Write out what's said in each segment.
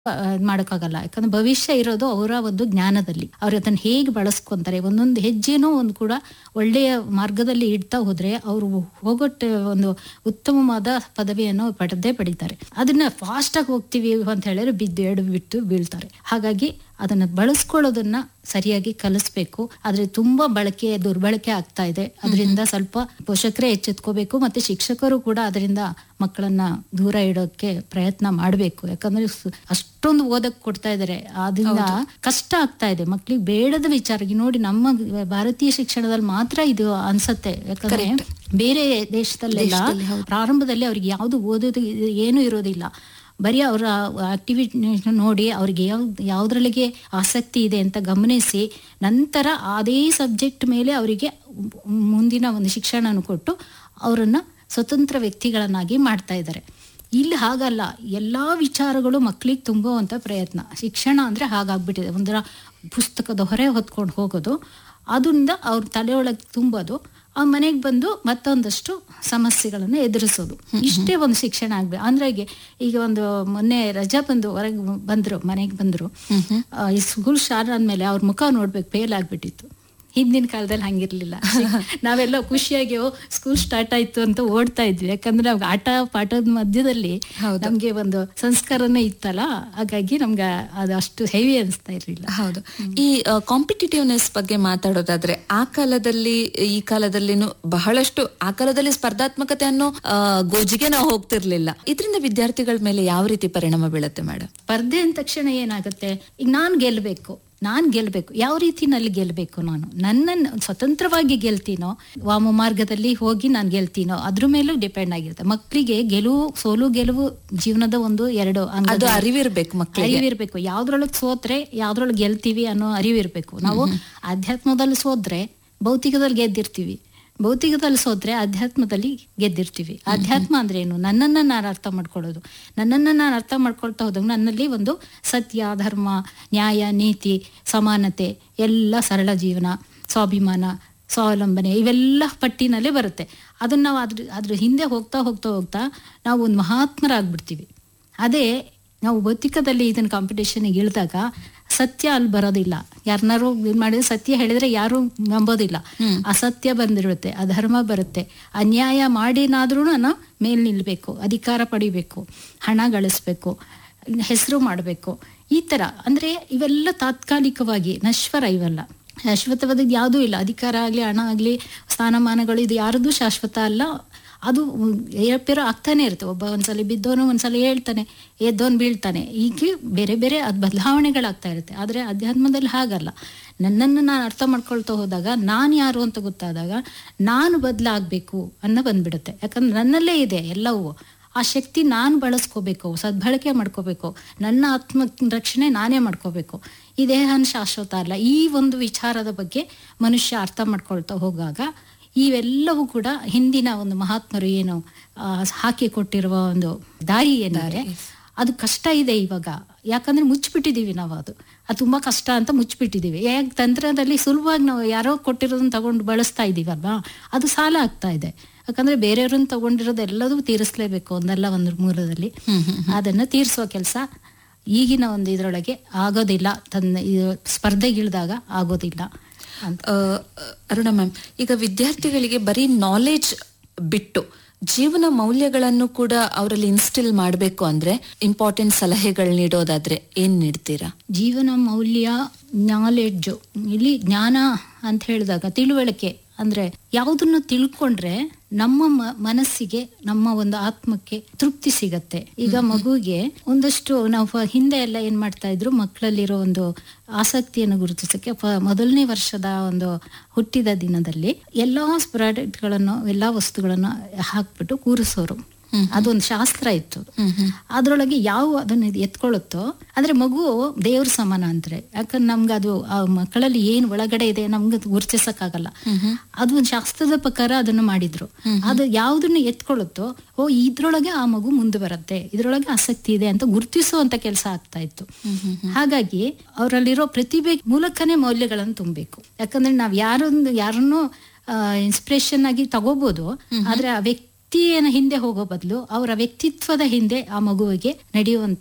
ಇದ್ ಮಾಡಕ್ಕಾಗಲ್ಲ ಯಾಕಂದ್ರೆ ಭವಿಷ್ಯ ಇರೋದು ಅವರ ಒಂದು ಜ್ಞಾನದಲ್ಲಿ ಅವ್ರು ಅದನ್ನ ಹೇಗೆ ಬಳಸ್ಕೊಂತಾರೆ ಒಂದೊಂದು ಹೆಜ್ಜೆನೂ ಒಂದು ಕೂಡ ಒಳ್ಳೆಯ ಮಾರ್ಗದಲ್ಲಿ ಇಡ್ತಾ ಹೋದ್ರೆ ಅವರು ಹೋಗೋಟ್ ಒಂದು ಉತ್ತಮವಾದ ಪದವಿಯನ್ನು ಪಡೆದೇ ಪಡಿತಾರೆ ಅದನ್ನ ಫಾಸ್ಟ್ ಆಗಿ ಹೋಗ್ತೀವಿ ಅಂತ ಹೇಳಿದ್ರೆ ಬಿದ್ದು ಎಡು ಬಿಟ್ಟು ಬೀಳ್ತಾರೆ ಹಾಗಾಗಿ ಅದನ್ನ ಬಳಸ್ಕೊಳ್ಳೋದನ್ನ ಸರಿಯಾಗಿ ಕಲಿಸ್ಬೇಕು ಆದ್ರೆ ತುಂಬಾ ಬಳಕೆ ದುರ್ಬಳಕೆ ಆಗ್ತಾ ಇದೆ ಅದರಿಂದ ಸ್ವಲ್ಪ ಪೋಷಕರೇ ಎಚ್ಚೆತ್ಕೋಬೇಕು ಮತ್ತೆ ಶಿಕ್ಷಕರು ಕೂಡ ಅದರಿಂದ ಮಕ್ಕಳನ್ನ ದೂರ ಇಡೋಕೆ ಪ್ರಯತ್ನ ಮಾಡಬೇಕು ಯಾಕಂದ್ರೆ ಸು- ಅಷ್ಟೊಂದು ಓದಕ್ ಕೊಡ್ತಾ ಇದಾರೆ ಅದರಿಂದ ಕಷ್ಟ ಆಗ್ತಾ ಇದೆ ಮಕ್ಳಿಗೆ ಬೇಡದ ವಿಚಾರ ಈಗ ನೋಡಿ ನಮ್ಮ ಭಾರತೀಯ ಶಿಕ್ಷಣದಲ್ಲಿ ಮಾತ್ರ ಇದು ಅನ್ಸತ್ತೆ ಯಾಕಂದ್ರೆ ಬೇರೆ ದೇಶದಲ್ಲೆಲ್ಲ ಪ್ರಾರಂಭದಲ್ಲಿ ಅವ್ರಿಗೆ ಯಾವ್ದು ಓದೋದು ಏನು ಇರೋದಿಲ್ಲ ಬರೀ ಅವರ ಆಕ್ಟಿವಿಟಿ ನೋಡಿ ಅವ್ರಿಗೆ ಯಾವ ಯಾವ್ದ್ರಲ್ಲಿಗೆ ಆಸಕ್ತಿ ಇದೆ ಅಂತ ಗಮನಿಸಿ ನಂತರ ಅದೇ ಸಬ್ಜೆಕ್ಟ್ ಮೇಲೆ ಅವರಿಗೆ ಮುಂದಿನ ಒಂದು ಶಿಕ್ಷಣನ ಕೊಟ್ಟು ಅವರನ್ನ ಸ್ವತಂತ್ರ ವ್ಯಕ್ತಿಗಳನ್ನಾಗಿ ಮಾಡ್ತಾ ಇದ್ದಾರೆ ಇಲ್ಲಿ ಹಾಗಲ್ಲ ಎಲ್ಲಾ ವಿಚಾರಗಳು ಮಕ್ಕಳಿಗೆ ತುಂಬುವಂತ ಪ್ರಯತ್ನ ಶಿಕ್ಷಣ ಅಂದ್ರೆ ಹಾಗಾಗ್ಬಿಟ್ಟಿದೆ ಒಂದರ ಪುಸ್ತಕದ ಹೊರೆ ಹೊತ್ಕೊಂಡು ಹೋಗೋದು ಅದರಿಂದ ಅವ್ರ ತಲೆಯೊಳಗೆ ತುಂಬೋದು ಆ ಮನೆಗೆ ಬಂದು ಮತ್ತೊಂದಷ್ಟು ಸಮಸ್ಯೆಗಳನ್ನು ಎದುರಿಸೋದು ಇಷ್ಟೇ ಒಂದು ಶಿಕ್ಷಣ ಆಗ್ಬೇಕು ಅಂದ್ರೆ ಈಗ ಈಗ ಒಂದು ಮೊನ್ನೆ ರಜಾ ಬಂದು ಹೊರಗೆ ಬಂದ್ರು ಮನೆಗೆ ಬಂದ್ರು ಆ, ಈ ಸ್ಕೂಲ್ ಸ್ಟಾರ್ಟ್ ಆದ್ಮೇಲೆ ಅವ್ರ ಮುಖ ನೋಡ್ಬೇಕು ಫೇಲ್ ಆಗ್ಬಿಟ್ಟಿತ್ತು ಹಿಂದಿನ ಕಾಲದಲ್ಲಿ ಹಂಗಿರ್ಲಿಲ್ಲ ನಾವೆಲ್ಲ ಖುಷಿಯಾಗಿ ಓ ಸ್ಕೂಲ್ ಸ್ಟಾರ್ಟ್ ಆಯ್ತು ಅಂತ ಓಡ್ತಾ ಇದ್ವಿ ಯಾಕಂದ್ರೆ ನಮ್ಗೆ ಆಟ ಪಾಠದ ಮಧ್ಯದಲ್ಲಿ ನಮ್ಗೆ ಒಂದು ಸಂಸ್ಕಾರನೇ ಇತ್ತಲ್ಲ ಹಾಗಾಗಿ ನಮ್ಗೆ ಅದು ಅಷ್ಟು ಹೆವಿ ಅನಿಸ್ತಾ ಇರ್ಲಿಲ್ಲ ಹೌದು ಈ ಕಾಂಪಿಟೇಟಿವ್ನೆಸ್ ಬಗ್ಗೆ ಮಾತಾಡೋದಾದ್ರೆ ಆ ಕಾಲದಲ್ಲಿ ಈ ಕಾಲದಲ್ಲಿನೂ ಬಹಳಷ್ಟು ಆ ಕಾಲದಲ್ಲಿ ಸ್ಪರ್ಧಾತ್ಮಕತೆ ಅನ್ನೋ ಆ, ಗೋಜಿಗೆ ನಾವು ಹೋಗ್ತಿರ್ಲಿಲ್ಲ ಇದರಿಂದ ವಿದ್ಯಾರ್ಥಿಗಳ ಮೇಲೆ ಯಾವ ರೀತಿ ಪರಿಣಾಮ ಬೀಳುತ್ತೆ ಮೇಡಮ್ ಸ್ಪರ್ಧೆ ಅಂದ ತಕ್ಷಣ ಏನಾಗುತ್ತೆ ಈಗ ನಾನ್ ಗೆಲ್ಬೇಕು ನಾನ್ ಗೆಲ್ಬೇಕು ಯಾವ ರೀತಿನಲ್ಲಿ ಗೆಲ್ಬೇಕು ನಾನು ನನ್ನನ್ನು ಸ್ವತಂತ್ರವಾಗಿ ಗೆಲ್ತೀನೋ ವಾಮ ಮಾರ್ಗದಲ್ಲಿ ಹೋಗಿ ನಾನು ಗೆಲ್ತೀನೋ ಅದ್ರ ಮೇಲೂ ಡಿಪೆಂಡ್ ಆಗಿರುತ್ತೆ ಮಕ್ಕಳಿಗೆ ಗೆಲುವು ಸೋಲು ಗೆಲುವು ಜೀವನದ ಒಂದು ಎರಡು ಅಂಗ ಅದು ಅರಿವಿರ್ಬೇಕು ಮಕ್ಕಳಿಗೆ ಅರಿವಿರ್ಬೇಕು ಯಾವ್ದ್ರೊಳಗೆ ಸೋತ್ರೆ ಯಾವ್ದ್ರೊಳಗೆ ಗೆಲ್ತೀವಿ ಅನ್ನೋ ಅರಿವಿರ್ಬೇಕು ನಾವು ಅಧ್ಯಾತ್ಮದಲ್ಲಿ ಸೋದ್ರೆ ಭೌತಿಕದಲ್ಲಿ ಗೆದ್ದಿರ್ತೀವಿ ಭೌತಿಕದಲ್ಲಿ ಸೋತ್ರೆ ಅಧ್ಯಾತ್ಮದಲ್ಲಿ ಗೆದ್ದಿರ್ತೀವಿ ಅಧ್ಯಾತ್ಮ ಅಂದ್ರೆ ಏನು ನನ್ನನ್ನ ನಾನು ಅರ್ಥ ಮಾಡ್ಕೊಳ್ಳೋದು ನನ್ನನ್ನ ನಾನು ಅರ್ಥ ಮಾಡ್ಕೊಳ್ತಾ ಹೋದಾಗ ನನ್ನಲ್ಲಿ ಒಂದು ಸತ್ಯ ಧರ್ಮ ನ್ಯಾಯ ನೀತಿ ಸಮಾನತೆ ಎಲ್ಲ ಸರಳ ಜೀವನ ಸ್ವಾಭಿಮಾನ ಸ್ವಾವಲಂಬನೆ ಇವೆಲ್ಲ ಪಟ್ಟಿನಲ್ಲೇ ಬರುತ್ತೆ ಅದನ್ನ ನಾವು ಅದ್ರ ಅದ್ರ ಹಿಂದೆ ಹೋಗ್ತಾ ಹೋಗ್ತಾ ಹೋಗ್ತಾ ನಾವು ಒಂದು ಮಹಾತ್ಮರಾಗ್ಬಿಡ್ತೀವಿ ಅದೇ ನಾವು ಭೌತಿಕದಲ್ಲಿ ಇದನ್ನ ಕಾಂಪಿಟೇಷನ್ಗೆ ಇಳಿದಾಗ ಸತ್ಯ ಅಲ್ಲಿ ಬರೋದಿಲ್ಲ ಯಾರನ್ನಾರು ಇದ್ ಮಾಡಿದ್ರೆ ಸತ್ಯ ಹೇಳಿದ್ರೆ ಯಾರು ನಂಬೋದಿಲ್ಲ ಅಸತ್ಯ ಬಂದಿರುತ್ತೆ ಅಧರ್ಮ ಬರುತ್ತೆ ಅನ್ಯಾಯ ಮಾಡಿನಾದ್ರೂ ನಾವು ಮೇಲ್ ನಿಲ್ಬೇಕು ಅಧಿಕಾರ ಪಡಿಬೇಕು ಹಣ ಗಳಿಸ್ಬೇಕು ಹೆಸರು ಮಾಡಬೇಕು ಈ ತರ ಅಂದ್ರೆ ಇವೆಲ್ಲ ತಾತ್ಕಾಲಿಕವಾಗಿ ನಶ್ವರ ಇವೆಲ್ಲ ಶಾಶ್ವತವಾದದ್ದು ಯಾವುದೂ ಇಲ್ಲ ಅಧಿಕಾರ ಆಗಲಿ ಹಣ ಆಗಲಿ ಸ್ಥಾನಮಾನಗಳು ಇದು ಯಾರದೂ ಶಾಶ್ವತ ಅಲ್ಲ ಅದು ಏರುಪೇರು ಆಗ್ತಾನೆ ಇರುತ್ತೆ ಒಬ್ಬ ಒಂದ್ಸಲ ಬಿದ್ದವನು ಒಂದ್ಸಲ ಹೇಳ್ತಾನೆ ಎದ್ದವನು ಬೀಳ್ತಾನೆ ಹೀಗೆ ಬೇರೆ ಬೇರೆ ಅದು ಬದಲಾವಣೆಗಳಾಗ್ತಾ ಇರುತ್ತೆ ಆದರೆ ಅಧ್ಯಾತ್ಮದಲ್ಲಿ ಹಾಗಲ್ಲ ನನ್ನನ್ನು ನಾನು ಅರ್ಥ ಮಾಡ್ಕೊಳ್ತಾ ಹೋದಾಗ ನಾನು ಯಾರು ಅಂತ ಗೊತ್ತಾದಾಗ ನಾನು ಬದಲಾಗಬೇಕು ಅನ್ನೋ ಬಂದ್ಬಿಡುತ್ತೆ ಯಾಕಂದ್ರೆ ನನ್ನಲ್ಲೇ ಇದೆ ಎಲ್ಲವೂ ಆ ಶಕ್ತಿ ನಾನು ಬಳಸ್ಕೋಬೇಕು ಸದ್ಬಳಕೆ ಮಾಡ್ಕೋಬೇಕು ನನ್ನ ಆತ್ಮ ರಕ್ಷಣೆ ನಾನೇ ಮಾಡ್ಕೋಬೇಕು ಈ ದೇಹನ ಶಾಶ್ವತ ಅಲ್ಲ ಈ ಒಂದು ವಿಚಾರದ ಬಗ್ಗೆ ಮನುಷ್ಯ ಅರ್ಥ ಮಾಡ್ಕೊಳ್ತಾ ಹೋಗಾಗ ಇವೆಲ್ಲವೂ ಕೂಡ ಹಿಂದಿನ ಒಂದು ಮಹಾತ್ಮರು ಏನು ಆ, ಹಾಕಿ ಕೊಟ್ಟಿರುವ ಒಂದು ದಾರಿ ಏನಾದ್ರೆ ಅದು ಕಷ್ಟ ಇದೆ ಇವಾಗ ಯಾಕಂದ್ರೆ ಮುಚ್ಚಿಬಿಟ್ಟಿದೀವಿ ನಾವು ಅದು ಅದು ತುಂಬಾ ಕಷ್ಟ ಅಂತ ಮುಚ್ಚಿಬಿಟ್ಟಿದೀವಿ ಯಾಕೆ ತಂತ್ರದಲ್ಲಿ ಸುಲಭವಾಗಿ ನಾವು ಯಾರೋ ಕೊಟ್ಟಿರೋದನ್ನ ತಗೊಂಡು ಬಳಸ್ತಾ ಇದೀವಲ್ವಾ ಅದು ಸಾಲ ಆಗ್ತಾ ಇದೆ ಯಾಕಂದ್ರೆ ಬೇರೆಯವ್ರನ್ನ ತಗೊಂಡಿರೋದು ಎಲ್ಲದೂ ತೀರಿಸ್ಲೇಬೇಕು ಒಂದಲ್ಲ ಒಂದು ಮೂಲದಲ್ಲಿ ಅದನ್ನ ತೀರಿಸುವ ಕೆಲಸ ಈಗಿನ ಒಂದು ಇದ್ರೊಳಗೆ ಆಗೋದಿಲ್ಲ ತನ್ನ ಇದು ಸ್ಪರ್ಧೆಗಿಳಿದಾಗ ಆಗೋದಿಲ್ಲ ಅಂತ ಆ, ಅರುಣ ಮ್ಯಾಮ್ ಈಗ ವಿದ್ಯಾರ್ಥಿಗಳಿಗೆ ಬರೀ ನಾಲೆಜ್ ಬಿಟ್ಟು ಜೀವನ ಮೌಲ್ಯಗಳನ್ನು ಕೂಡ ಅವರಲ್ಲಿ ಇನ್ಸ್ಟಿಲ್ ಮಾಡಬೇಕು ಅಂದ್ರೆ ಇಂಪಾರ್ಟೆಂಟ್ ಸಲಹೆಗಳು ನೀಡೋದಾದ್ರೆ ಏನ್ ನೀಡ್ತೀರಾ ಜೀವನ ಮೌಲ್ಯ ನಾಲೆಡ್ಜು ಇಲ್ಲಿ ಜ್ಞಾನ ಅಂತ ಹೇಳಿದಾಗ ತಿಳುವಳಿಕೆ ಅಂದ್ರೆ ಯಾವುದನ್ನು ತಿಳ್ಕೊಂಡ್ರೆ ನಮ್ಮ ಮ- ಮನಸ್ಸಿಗೆ ನಮ್ಮ ಒಂದು ಆತ್ಮಕ್ಕೆ ತೃಪ್ತಿ ಸಿಗತ್ತೆ ಈಗ ಮಗುಗೆ ಒಂದಷ್ಟು ನಾವು ಫ- ಹಿಂದೆ ಎಲ್ಲ ಏನ್ ಮಾಡ್ತಾ ಇದ್ರು ಮಕ್ಕಳಲ್ಲಿರೋ ಒಂದು ಆಸಕ್ತಿಯನ್ನು ಗುರುತಿಸಕ್ಕೆ ಫ- ಮೊದಲನೇ ವರ್ಷದ ಒಂದು ಹುಟ್ಟಿದ ದಿನದಲ್ಲಿ ಎಲ್ಲಾ ಪ್ರಾಡಕ್ಟ್ಗಳನ್ನು ಎಲ್ಲಾ ವಸ್ತುಗಳನ್ನು ಹಾಕ್ಬಿಟ್ಟು ಕೂರಿಸೋರು ಅದೊಂದು ಶಾಸ್ತ್ರ ಇತ್ತು ಅದ್ರೊಳಗೆ ಯಾವ ಅದನ್ನ ಎತ್ಕೊಳ್ಳುತ್ತೋ ಅಂದ್ರೆ ಮಗು ದೇವ್ರ ಸಮಾನ ಅಂದ್ರೆ ಯಾಕಂದ್ರೆ ನಮ್ಗೆ ಅದು ಆ ಮಕ್ಕಳಲ್ಲಿ ಏನ್ ಒಳಗಡೆ ಇದೆ ನಮ್ಗೆ ಗುರುತಿಸಕ್ಕಾಗಲ್ಲ ಅದು ಒಂದು ಶಾಸ್ತ್ರದ ಪ್ರಕಾರ ಅದನ್ನು ಮಾಡಿದ್ರು ಅದು ಯಾವ್ದನ್ನ ಎತ್ಕೊಳ್ಳುತ್ತೋ ಓ ಇದ್ರೊಳಗೆ ಆ ಮಗು ಮುಂದೆ ಬರುತ್ತೆ ಇದ್ರೊಳಗೆ ಆಸಕ್ತಿ ಇದೆ ಅಂತ ಗುರುತಿಸುವಂತ ಕೆಲಸ ಆಗ್ತಾ ಇತ್ತು ಹಾಗಾಗಿ ಅವರಲ್ಲಿರೋ ಪ್ರತಿಭೆ ಮೂಲಕನೇ ಮೌಲ್ಯಗಳನ್ನು ತುಂಬಬೇಕು ಯಾಕಂದ್ರೆ ನಾವ್ ಯಾರೊಂದು ಯಾರನ್ನೂ ಇನ್ಸ್ಪಿರೇಷನ್ ಆಗಿ ತಗೋಬಹುದು ಆದ್ರೆ ಆ ವ್ಯಕ್ತಿಯ ಹಿಂದೆ ಹೋಗೋ ಬದಲು ಅವರ ವ್ಯಕ್ತಿತ್ವದ ಹಿಂದೆ ಆ ಮಗುವಿಗೆ ನಡೆಯುವಂತ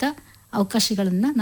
ಅವಕಾಶಗಳನ್ನ